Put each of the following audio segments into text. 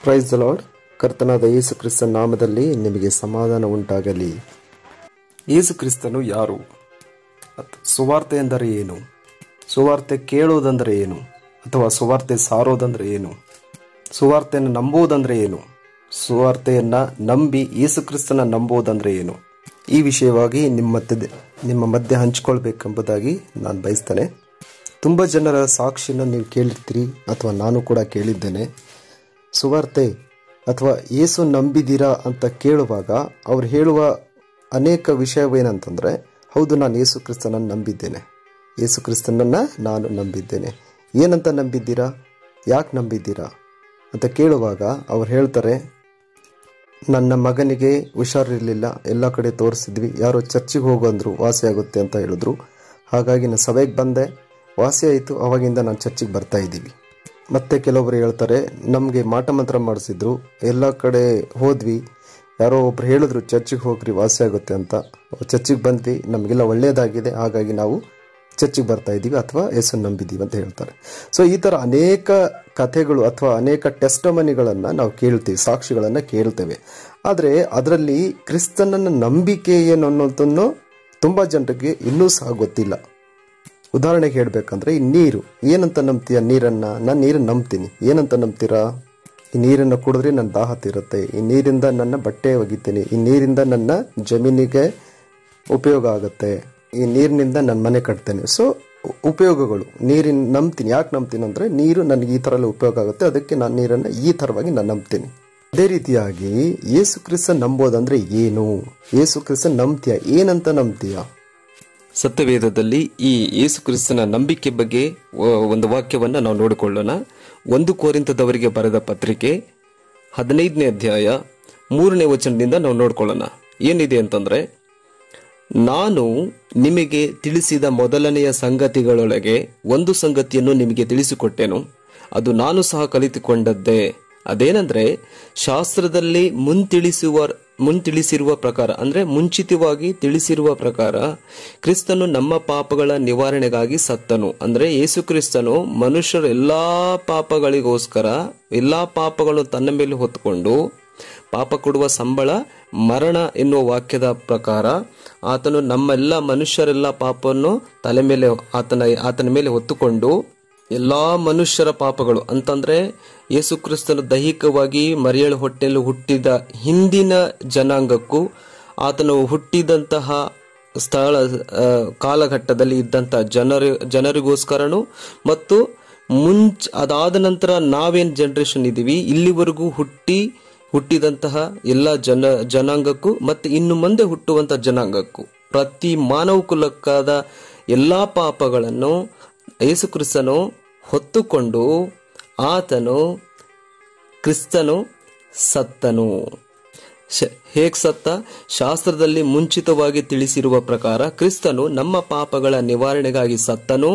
praise the lord ಕರ್ತನಾದ ಯೇಸು ಕ್ರಿಸ್ತನ ನಾಮದಲ್ಲಿ ನಿಮಗೆ ಸಮಾಧಾನ ಉಂಟಾಗಲಿ ಯೇಸು ಕ್ರಿಸ್ತನು ಯಾರು ಅತ್- ಸುವಾರ್ತೆ ಎಂದರೆ ಏನು ಸುವಾರ್ತೆ ಕೇಳೋದಂದ್ರೆ ಏನು ಅಥವಾ ಸುವಾರ್ತೆ ಸಾರೋದಂದ್ರೆ ಏನು ಸುವಾರ್ತೆಯನ್ನು ನಂಬುವುದಂದ್ರೆ ಏನು ಸುವಾರ್ತೆಯನ್ನ ನಂಬಿ ಯೇಸು ಕ್ರಿಸ್ತನ ನಂಬುವುದಂದ್ರೆ ಏನು ಈ ವಿಷಯವಾಗಿ ನಿಮ್ಮ ಮಧ್ಯೆ ನಿಮ್ಮ ಮಧ್ಯೆ ಹಂಚಿಕೊಳ್ಬೇಕೆಂಬುದಾಗಿ ನಾನು ಬಯಸ್ತೇನೆ ತುಂಬ ಜನರ ಸಾಕ್ಷಿನ ನೀವು ಕೇಳಿರ್ತೀರಿ ಅಥವಾ ನಾನು ಕೂಡ ಕೇಳಿದ್ದೇನೆ ಸುವಾರ್ತೆ ಅಥವಾ ಏಸು ನಂಬಿದ್ದೀರಾ ಅಂತ ಕೇಳುವಾಗ ಅವ್ರು ಹೇಳುವ ಅನೇಕ ವಿಷಯವೇನಂತಂದರೆ ಹೌದು ನಾನು ಯೇಸು ಕ್ರಿಸ್ತನನ್ನು ನಂಬಿದ್ದೇನೆ ಯೇಸು ಕ್ರಿಸ್ತನನ್ನು ನಾನು ನಂಬಿದ್ದೇನೆ ಏನಂತ ನಂಬಿದ್ದೀರಾ ಯಾಕೆ ನಂಬಿದ್ದೀರಾ ಅಂತ ಕೇಳುವಾಗ ಅವ್ರು ಹೇಳ್ತಾರೆ ನನ್ನ ಮಗನಿಗೆ ಹುಷಾರಿರಲಿಲ್ಲ ಎಲ್ಲ ಕಡೆ ತೋರಿಸಿದ್ವಿ ಯಾರೋ ಚರ್ಚಿಗೆ ಹೋಗು ಅಂದರು ವಾಸಿ ಆಗುತ್ತೆ ಅಂತ ಹೇಳಿದ್ರು ಹಾಗಾಗಿ ನಾನು ಸಭೆಗೆ ಬಂದೆ ವಾಸಿ ಆಯಿತು ಅವಾಗಿಂದ ನಾನು ಚರ್ಚಿಗೆ ಬರ್ತಾ ಇದ್ದೀವಿ ಮತ್ತೆ ಕೆಲವೊಬ್ರು ಹೇಳ್ತಾರೆ ನಮಗೆ ಮಾಟ ಮಂತ್ರ ಮಾಡಿಸಿದ್ರು ಎಲ್ಲ ಕಡೆ ಹೋದ್ವಿ ಯಾರೋ ಒಬ್ರು ಹೇಳಿದ್ರು ಚರ್ಚಿಗೆ ಹೋಗ್ರಿ ವಾಸಿ ಆಗುತ್ತೆ ಅಂತ ಚರ್ಚಿಗೆ ಬಂದ್ವಿ ನಮಗೆಲ್ಲ ಒಳ್ಳೆಯದಾಗಿದೆ ಹಾಗಾಗಿ ನಾವು ಚರ್ಚಿಗೆ ಬರ್ತಾ ಇದ್ದೀವಿ ಅಥವಾ ಯೇಸು ನಂಬಿದ್ದೀವಿ ಅಂತ ಹೇಳ್ತಾರೆ ಸೊ ಈ ಥರ ಅನೇಕ ಕಥೆಗಳು ಅಥವಾ ಅನೇಕ ಟೆಸ್ಟಮನಿಗಳನ್ನು ನಾವು ಕೇಳ್ತೀವಿ ಸಾಕ್ಷಿಗಳನ್ನು ಕೇಳ್ತೇವೆ ಆದರೆ ಅದರಲ್ಲಿ ಕ್ರಿಸ್ತನನ್ನ ನಂಬಿಕೆ ಏನು ಅನ್ನೋದನ್ನು ತುಂಬ ಜನರಿಗೆ ಇನ್ನೂ ಸಹ ಗೊತ್ತಿಲ್ಲ ಉದಾಹರಣೆಗೆ ಹೇಳ್ಬೇಕಂದ್ರೆ ಈ ನೀರು ಏನಂತ ನಂಬ್ತೀಯ ನೀರನ್ನ ನಾನು ನೀರನ್ನು ನಂಬ್ತೀನಿ ಏನಂತ ನಂಬ್ತೀರಾ ಈ ನೀರನ್ನು ಕುಡಿದ್ರೆ ನನ್ನ ದಾಹ ತೀರುತ್ತೆ ಈ ನೀರಿಂದ ನನ್ನ ಬಟ್ಟೆ ಒಗಿತೀನಿ ಈ ನೀರಿಂದ ನನ್ನ ಜಮೀನಿಗೆ ಉಪಯೋಗ ಆಗುತ್ತೆ ಈ ನೀರಿನಿಂದ ನನ್ನ ಮನೆ ಕಟ್ತೇನೆ ಸೊ ಉಪಯೋಗಗಳು ನೀರಿನ ನಂಬ್ತೀನಿ ಯಾಕೆ ನಂಬ್ತೀನಿ ಅಂದರೆ ನೀರು ನನಗೆ ಈ ಥರ ಎಲ್ಲ ಉಪಯೋಗ ಆಗುತ್ತೆ ಅದಕ್ಕೆ ನಾನು ನೀರನ್ನು ಈ ಥರವಾಗಿ ನಾನು ನಂಬ್ತೀನಿ ಅದೇ ರೀತಿಯಾಗಿ ಯೇಸು ಕ್ರಿಸ್ತ ನಂಬೋದಂದ್ರೆ ಏನು ಯೇಸು ಕ್ರಿಸ್ತ ನಂಬ್ತೀಯ ಏನಂತ ನಂಬ್ತೀಯ ಸತ್ಯವೇದದಲ್ಲಿ ಈ ಯೇಸು ಕ್ರಿಸ್ತನ ನಂಬಿಕೆ ಬಗ್ಗೆ ಒ- ಒಂದು ವಾಕ್ಯವನ್ನು ನಾವು ನೋಡಿಕೊಳ್ಳೋಣ ಒಂದು ಕೋರಿಂತದವರಿಗೆ ಬರೆದ ಪತ್ರಿಕೆ ಹದಿನೈದನೇ ಅಧ್ಯಾಯ ಮೂರನೇ ವಚನದಿಂದ ನಾವು ನೋಡ್ಕೊಳ್ಳೋಣ ಏನಿದೆ ಅಂತಂದ್ರೆ ನಾನು ನಿಮಗೆ ತಿಳಿಸಿದ ಮೊದಲನೆಯ ಸಂಗತಿಗಳೊಳಗೆ ಒಂದು ಸಂಗತಿಯನ್ನು ನಿಮಗೆ ತಿಳಿಸಿಕೊಟ್ಟೆನು ಅದು ನಾನು ಸಹ ಕಲಿತುಕೊಂಡದ್ದೇ ಅದೇನೆಂದ್ರೆ ಶಾಸ್ತ್ರದಲ್ಲಿ ಮುಂತಿಳಿಸುವ ಮುಂತಿಳಿಸಿರುವ ಪ್ರಕಾರ ಅಂದ್ರೆ ಮುಂಚಿತವಾಗಿ ತಿಳಿಸಿರುವ ಪ್ರಕಾರ ಕ್ರಿಸ್ತನು ನಮ್ಮ ಪಾಪಗಳ ನಿವಾರಣೆಗಾಗಿ ಸತ್ತನು ಅಂದ್ರೆ ಯೇಸು ಕ್ರಿಸ್ತನು ಮನುಷ್ಯರ ಎಲ್ಲಾ ಪಾಪಗಳಿಗೋಸ್ಕರ ಎಲ್ಲಾ ಪಾಪಗಳು ತನ್ನ ಮೇಲೆ ಹೊತ್ತುಕೊಂಡು ಪಾಪ ಕೊಡುವ ಸಂಬಳ ಮರಣ ಎನ್ನುವ ವಾಕ್ಯದ ಪ್ರಕಾರ ಆತನು ನಮ್ಮೆಲ್ಲ ಮನುಷ್ಯರೆಲ್ಲ ಪಾಪವನ್ನು ತಲೆ ಮೇಲೆ ಆತನ ಆತನ ಮೇಲೆ ಹೊತ್ತುಕೊಂಡು ಎಲ್ಲಾ ಮನುಷ್ಯರ ಪಾಪಗಳು ಅಂತಂದ್ರೆ ಯೇಸು ಕ್ರಿಸ್ತನು ದೈಹಿಕವಾಗಿ ಮರಿಯಳ ಹೊಟ್ಟೆಯಲ್ಲಿ ಹುಟ್ಟಿದ ಹಿಂದಿನ ಜನಾಂಗಕ್ಕೂ ಆತನು ಹುಟ್ಟಿದಂತಹ ಸ್ಥಳ ಆ, ಕಾಲಘಟ್ಟದಲ್ಲಿ ಇದ್ದಂತಹ ಜನರ ಜನರಿಗೋಸ್ಕರನು ಮತ್ತು ಮುಂಚ್ ಅದಾದ ನಂತರ ನಾವೇನ್ ಜನರೇಷನ್ ಇದೀವಿ ಇಲ್ಲಿವರೆಗೂ ಹುಟ್ಟಿ ಹುಟ್ಟಿದಂತಹ ಎಲ್ಲ ಜನ ಜನಾಂಗಕ್ಕೂ ಮತ್ತೆ ಇನ್ನು ಮುಂದೆ ಹುಟ್ಟುವಂತಹ ಜನಾಂಗಕ್ಕೂ ಪ್ರತಿ ಮಾನವ ಕುಲಕ್ಕಾದ ಎಲ್ಲಾ ಪಾಪಗಳನ್ನು ಯೇಸು ಕ್ರಿಸ್ತನು ಹೊತ್ತುಕೊಂಡು ಆತನು ಕ್ರಿಸ್ತನು ಸತ್ತನು ಶ- ಹೇಗ್ ಸತ್ತ ಶಾಸ್ತ್ರದಲ್ಲಿ ಮುಂಚಿತವಾಗಿ ತಿಳಿಸಿರುವ ಪ್ರಕಾರ ಕ್ರಿಸ್ತನು ನಮ್ಮ ಪಾಪಗಳ ನಿವಾರಣೆಗಾಗಿ ಸತ್ತನು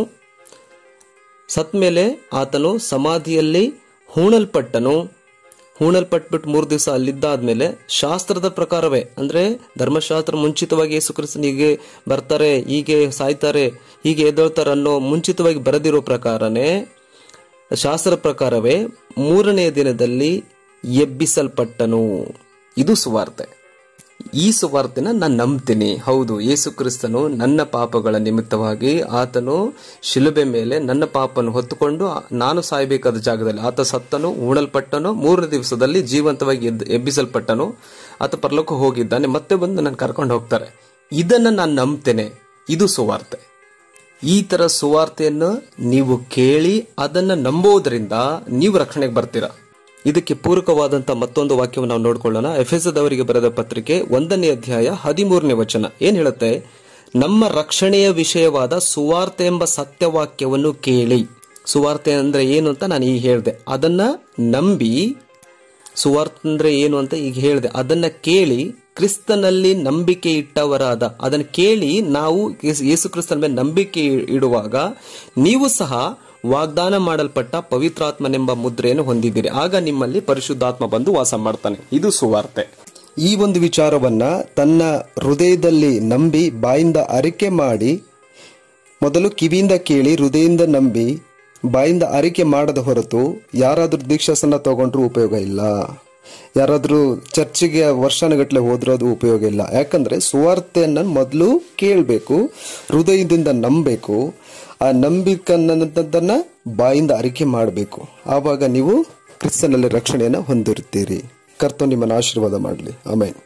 ಸತ್ಮೇಲೆ ಆತನು ಸಮಾಧಿಯಲ್ಲಿ ಹೂಣಲ್ಪಟ್ಟನು ಹೂಣಲ್ಪಟ್ಬಿಟ್ಟು ಮೂರು ದಿವಸ ಅಲ್ಲಿದ್ದಾದ್ಮೇಲೆ ಶಾಸ್ತ್ರದ ಪ್ರಕಾರವೇ ಅಂದ್ರೆ ಧರ್ಮಶಾಸ್ತ್ರ ಮುಂಚಿತವಾಗಿ ಯೇಸು ಕ್ರಿಸ್ತನ್ ಹೀಗೆ ಬರ್ತಾರೆ ಹೀಗೆ ಸಾಯ್ತಾರೆ ಹೀಗೆ ಎದ್ದೇಳ್ತಾರೆ ಅನ್ನೋ ಮುಂಚಿತವಾಗಿ ಬರೆದಿರೋ ಪ್ರಕಾರನೇ ಶಾಸ್ತ್ರ ಪ್ರಕಾರವೇ ಮೂರನೆಯ ದಿನದಲ್ಲಿ ಎಬ್ಬಿಸಲ್ಪಟ್ಟನು ಇದು ಸುವಾರ್ತೆ ಈ ಸುವಾರ್ತೆನ ನಾನು ನಂಬ್ತೀನಿ ಹೌದು ಯೇಸು ಕ್ರಿಸ್ತನು ನನ್ನ ಪಾಪಗಳ ನಿಮಿತ್ತವಾಗಿ ಆತನು ಶಿಲುಬೆ ಮೇಲೆ ನನ್ನ ಪಾಪವನ್ನು ಹೊತ್ತುಕೊಂಡು ನಾನು ಸಾಯಬೇಕಾದ ಜಾಗದಲ್ಲಿ ಆತ ಸತ್ತನು ಉಣಲ್ಪಟ್ಟನು ಮೂರನೇ ದಿವಸದಲ್ಲಿ ಜೀವಂತವಾಗಿ ಎದ್ದು ಎಬ್ಬಿಸಲ್ಪಟ್ಟನು ಆತ ಪರಲೋಕ ಹೋಗಿದ್ದಾನೆ ಮತ್ತೆ ಬಂದು ನನ್ನ ಕರ್ಕೊಂಡು ಹೋಗ್ತಾರೆ ಇದನ್ನ ನಾನು ನಂಬ್ತೇನೆ ಇದು ಸುವಾರ್ತೆ ಈ ತರ ಸುವಾರ್ತೆಯನ್ನು ನೀವು ಕೇಳಿ ಅದನ್ನ ನಂಬೋದ್ರಿಂದ ನೀವು ರಕ್ಷಣೆಗೆ ಬರ್ತೀರಾ ಇದಕ್ಕೆ ಪೂರಕವಾದಂತ ಮತ್ತೊಂದು ವಾಕ್ಯವನ್ನು ನಾವು ನೋಡ್ಕೊಳ್ಳೋಣ ಎಫೆಸದವರಿಗೆ ಬರೆದ ಪತ್ರಿಕೆ ಒಂದನೇ ಅಧ್ಯಾಯ ಹದಿಮೂರನೇ ವಚನ ಏನ್ ಹೇಳುತ್ತೆ ನಮ್ಮ ರಕ್ಷಣೆಯ ವಿಷಯವಾದ ಸುವಾರ್ತೆ ಎಂಬ ಸತ್ಯವಾಕ್ಯವನ್ನು ಕೇಳಿ ಸುವಾರ್ತೆ ಅಂದ್ರೆ ಏನು ಅಂತ ನಾನು ಈಗ ಹೇಳಿದೆ ಅದನ್ನ ನಂಬಿ ಸುವಾರ್ಥ ಅಂದ್ರೆ ಏನು ಅಂತ ಈಗ ಹೇಳಿದೆ ಅದನ್ನ ಕೇಳಿ ಕ್ರಿಸ್ತನಲ್ಲಿ ನಂಬಿಕೆ ಇಟ್ಟವರಾದ ಅದನ್ನ ಕೇಳಿ ನಾವು ಯೇಸು- ಯೇಸು ಕ್ರಿಸ್ತನ ಮೇಲೆ ನಂಬಿಕೆ ಇಡುವಾಗ ನೀವು ಸಹ ವಾಗ್ದಾನ ಮಾಡಲ್ಪಟ್ಟ ಪವಿತ್ರಾತ್ಮನೆಂಬ ಮುದ್ರೆಯನ್ನು ಹೊಂದಿದ್ದೀರಿ ಆಗ ನಿಮ್ಮಲ್ಲಿ ಪರಿಶುದ್ಧಾತ್ಮ ಬಂದು ವಾಸ ಮಾಡ್ತಾನೆ ಇದು ಸುವಾರ್ತೆ ಈ ಒಂದು ವಿಚಾರವನ್ನ ತನ್ನ ಹೃದಯದಲ್ಲಿ ನಂಬಿ ಬಾಯಿಂದ ಅರಿಕೆ ಮಾಡಿ ಮೊದಲು ಕಿವಿಯಿಂದ ಕೇಳಿ ಹೃದಯದಿಂದ ನಂಬಿ ಬಾಯಿಂದ ಅರಿಕೆ ಮಾಡದ ಹೊರತು ಯಾರಾದ್ರೂ ದೀಕ್ಷಾಸನ ತಗೊಂಡ್ರೂ ಉಪಯೋಗ ಇಲ್ಲ ಯಾರಾದ್ರೂ ಚರ್ಚಿಗೆ ವರ್ಷಾನುಗಟ್ಲೆ ಹೋದ್ರೂ ಅದು ಉಪಯೋಗ ಇಲ್ಲ ಯಾಕಂದ್ರೆ ಸುವಾರ್ತೆಯನ್ನ ಮೊದಲು ಕೇಳಬೇಕು ಹೃದಯದಿಂದ ನಂಬಬೇಕು ಆ ನಂಬಿಕನ್ನದನ್ನ ಬಾಯಿಂದ ಅರಿಕೆ ಮಾಡಬೇಕು ಆವಾಗ ನೀವು ಕ್ರಿಸ್ತನಲ್ಲಿ ರಕ್ಷಣೆಯನ್ನು ಹೊಂದಿರುತ್ತೀರಿ ಕರ್ತನು ನಿಮ್ಮನ್ನು ಆಶೀರ್ವಾದ ಮಾಡಲಿ ಆಮೇಲೆ